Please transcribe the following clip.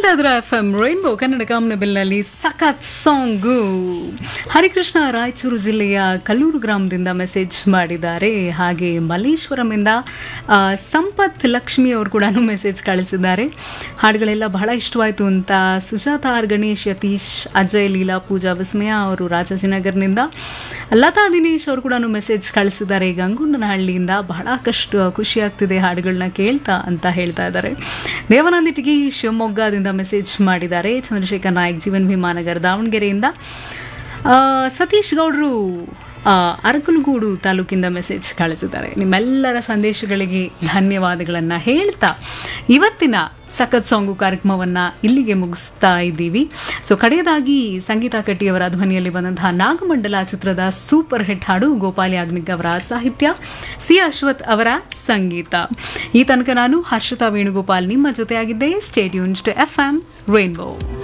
ಕೇಳ್ತಾ ಇದ್ರ F M Rainbow Kannada ಕಾಮನಬಿಲ್ನಲ್ಲಿ ಸಖತ್ ಸಾಂಗು ಹರಿಕೃಷ್ಣ ರಾಯಚೂರು ಜಿಲ್ಲೆಯ ಕಲ್ಲೂರು ಗ್ರಾಮದಿಂದ ಮೆಸೇಜ್ ಮಾಡಿದ್ದಾರೆ ಹಾಗೆ ಮಲ್ಲೇಶ್ವರಮಿಂದ ಆ, ಸಂಪತ್ ಲಕ್ಷ್ಮಿ ಅವರು ಕೂಡ ಮೆಸೇಜ್ ಕಳಿಸಿದ್ದಾರೆ ಹಾಡುಗಳೆಲ್ಲ ಬಹಳ ಇಷ್ಟವಾಯಿತು ಅಂತ ಸುಜಾತ ಆರ್ ಗಣೇಶ್ ಯತೀಶ್ ಅಜಯ್ ಲೀಲಾ ಪೂಜಾ ವಿಸ್ಮಯ ಅವರು ರಾಜಾಜಿನಗರ್ನಿಂದ ಲತಾ ದಿನೇಶ್ ಅವರು ಕೂಡ ಮೆಸೇಜ್ ಕಳಿಸಿದ್ದಾರೆ ಗಂಗುಂಡನಹಳ್ಳಿಯಿಂದ ಬಹಳ ಕಷ್ಟ ಖುಷಿ ಆಗ್ತಿದೆ ಹಾಡುಗಳನ್ನ ಕೇಳ್ತಾ ಅಂತ ಹೇಳ್ತಾ ಇದ್ದಾರೆ ದೇವನಂದಿಟಿಗಿ ಶಿವಮೊಗ್ಗದಿಂದ ಮೆಸೇಜ್ ಮಾಡಿದ್ದಾರೆ ಚಂದ್ರಶೇಖರ್ ನಾಯಕ್ ಜೀವನ್ ಭೀಮಾನಗರ್ ದಾವಣಗೆರೆಯಿಂದ ಆ, ಸತೀಶ್ ಗೌಡ್ರು ಆ, ಅರಕಲಗೂಡು ತಾಲೂಕಿಂದ ಮೆಸೇಜ್ ಕಳಿಸಿದ್ದಾರೆ ನಿಮ್ಮೆಲ್ಲರ ಸಂದೇಶಗಳಿಗೆ ಧನ್ಯವಾದಗಳನ್ನು ಹೇಳ್ತಾ ಇವತ್ತಿನ ಸಖತ್ ಸಾಂಗು ಕಾರ್ಯಕ್ರಮವನ್ನು ಇಲ್ಲಿಗೆ ಮುಗಿಸ್ತಾ ಇದ್ದೀವಿ ಸೊ ಕಡೆಯದಾಗಿ ಸಂಗೀತ ಕಟ್ಟಿಯವರ ಧ್ವನಿಯಲ್ಲಿ ಬಂದಂತಹ ನಾಗಮಂಡಲ ಚಿತ್ರದ ಸೂಪರ್ ಹಿಟ್ ಹಾಡು ಗೋಪಾಲಿ ಯಾಗ್ನಿಕ್ ಅವರ ಸಾಹಿತ್ಯ ಸಿ ಅಶ್ವಥ್ ಅವರ ಸಂಗೀತ ಈ ತನಕ ನಾನು ಹರ್ಷಿತಾ ವೇಣುಗೋಪಾಲ್ ನಿಮ್ಮ ಜೊತೆಯಾಗಿದ್ದೆ stay tuned to F M rainbow